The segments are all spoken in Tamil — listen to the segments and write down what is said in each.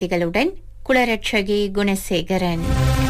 செய்திகளுடன் குளரட்சகி குணசேகரன்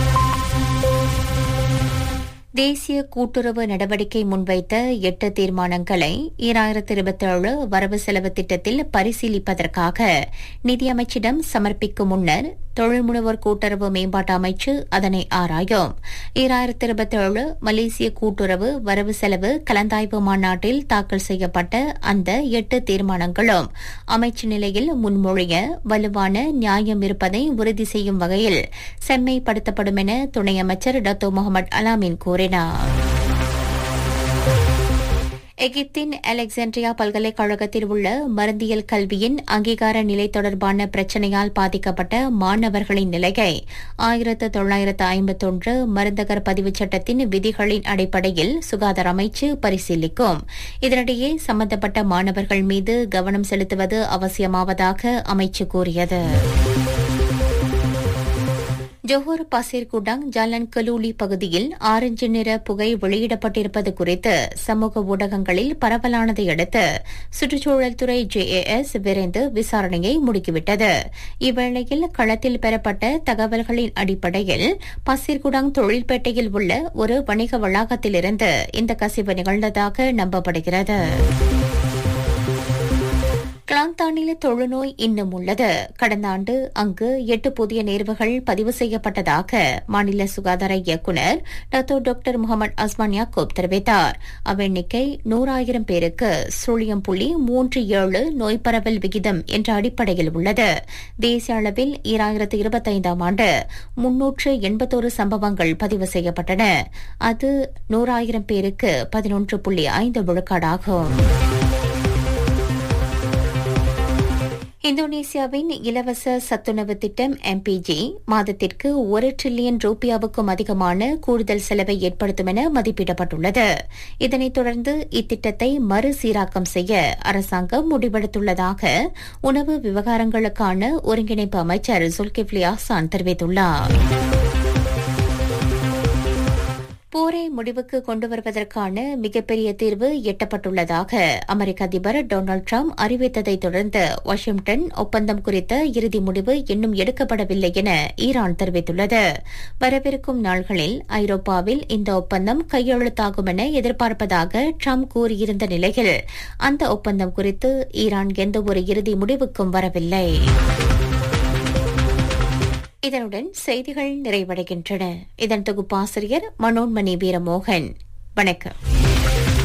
தேசிய கூட்டுறவு நடவடிக்கை முன்வைத்த எட்டு தீர்மானங்களை ஈராயிரத்தி இருபத்தேழு வரவு செலவு திட்டத்தில் பரிசீலிப்பதற்காக நிதியமைச்சிடம் சமர்ப்பிக்கும் முன்னர் தொழில் முனைவோர் கூட்டுறவு மேம்பாட்டு அமைச்சு அதனை ஆராயும் ஈராயிரத்தி இருபத்தேழு மலேசிய கூட்டுறவு வரவு செலவு கலந்தாய்வு மாநாட்டில் தாக்கல் செய்யப்பட்ட அந்த எட்டு தீர்மானங்களும் அமைச்சு நிலையில் முன்மொழிய வலுவான நியாயம் இருப்பதை உறுதி செய்யும் வகையில் செம்மைப்படுத்தப்படும் என துணை அமைச்சர் டத்தோ முகமது அலாமின் கூறினார் எகிப்தின் அலெக்சாண்ட்ரியா பல்கலைக்கழகத்தில் உள்ள மருந்தியல் கல்வியின் அங்கீகார நிலை தொடர்பான பிரச்சினையால் பாதிக்கப்பட்ட மாணவர்களின் நிலையை ஆயிரத்து தொள்ளாயிரத்து ஐம்பத்தொன்று மருந்தகர் பதிவுச் சட்டத்தின் விதிகளின் அடிப்படையில் சுகாதார அமைச்சு பரிசீலிக்கும் இதனிடையே சம்பந்தப்பட்ட மாணவர்கள் மீது கவனம் செலுத்துவது அவசியமாவதாக அமைச்சு கூறியது ஜோஹர் பசீர் குடாங் ஜாலன் கலூலி பகுதியில் ஆரஞ்சு நிற புகை வெளியிடப்பட்டிருப்பது குறித்து சமூக ஊடகங்களில் பரவலானதை அடுத்து சுற்றுச்சூழல் துறை ஜேஏஎஸ் விரைந்து விசாரணையை முடுக்கிவிட்டது இவ்வேளையில் களத்தில் பெறப்பட்ட தகவல்களின் அடிப்படையில் பசீர்குடாங் தொழில்பேட்டையில் உள்ள ஒரு வணிக வளாகத்திலிருந்து இந்த கசிவு நிகழ்ந்ததாக நம்பப்படுகிறது கிளாந்தானில தொழுநோய் இன்னும் உள்ளது கடந்த ஆண்டு அங்கு எட்டு புதிய நேர்வுகள் பதிவு செய்யப்பட்டதாக மாநில சுகாதார இயக்குநர் Dato doctor Mohamed Azman Yaakob தெரிவித்தார் அவ்வெண்ணிக்கை நூறாயிரம் பேருக்கு சுழியம் புள்ளி மூன்று ஏழு நோய் பரவல் விகிதம் என்ற அடிப்படையில் உள்ளது தேசிய அளவில் ஈராயிரத்து இருபத்தைந்தாம் ஆண்டு முன்னூற்று எண்பத்தோரு சம்பவங்கள் பதிவு செய்யப்பட்டன அது நூறாயிரம் பேருக்கு பதினொன்று புள்ளி ஐந்து விழுக்காடாகும் இந்தோனேசியாவின் இலவச சத்துணவு திட்டம் எம்பிஜி மாதத்திற்கு ஒரு டிரில்லியன் ரூபியாவுக்கும் அதிகமான கூடுதல் செலவை ஏற்படுத்தும் என மதிப்பிடப்பட்டுள்ளது இதனைத் தொடர்ந்து இத்திட்டத்தை மறுசீராக்கம் செய்ய அரசாங்கம் முடிவெடுத்துள்ளதாக உணவு விவகாரங்களுக்கான ஒருங்கிணைப்பு அமைச்சர் சுல்கிப்லி ஆசான் தெரிவித்துள்ளார் போரை முடிவுக்கு கொண்டு வருவதற்கான மிகப்பெரிய தீர்வு எட்டப்பட்டுள்ளதாக அமெரிக்க அதிபர் டொனால்டு டிரம்ப் அறிவித்ததை தொடர்ந்து வாஷிங்டன் ஒப்பந்தம் குறித்த இறுதி முடிவு இன்னும் எடுக்கப்படவில்லை என ஈரான் தெரிவித்துள்ளது வரவிருக்கும் நாள்களில் ஐரோப்பாவில் இந்த ஒப்பந்தம் கையெழுத்தாகும் என எதிர்பார்ப்பதாக டிரம்ப் கூறியிருந்த நிலையில் அந்த ஒப்பந்தம் குறித்து ஈரான் எந்தவொரு இறுதி முடிவுக்கும் வரவில்லை இதனுடன் செய்திகள் நிறைவடைகின்றன இதன் தொகுப்பாசிரியர் மனோன்மணி வீரமோகன் வணக்கம்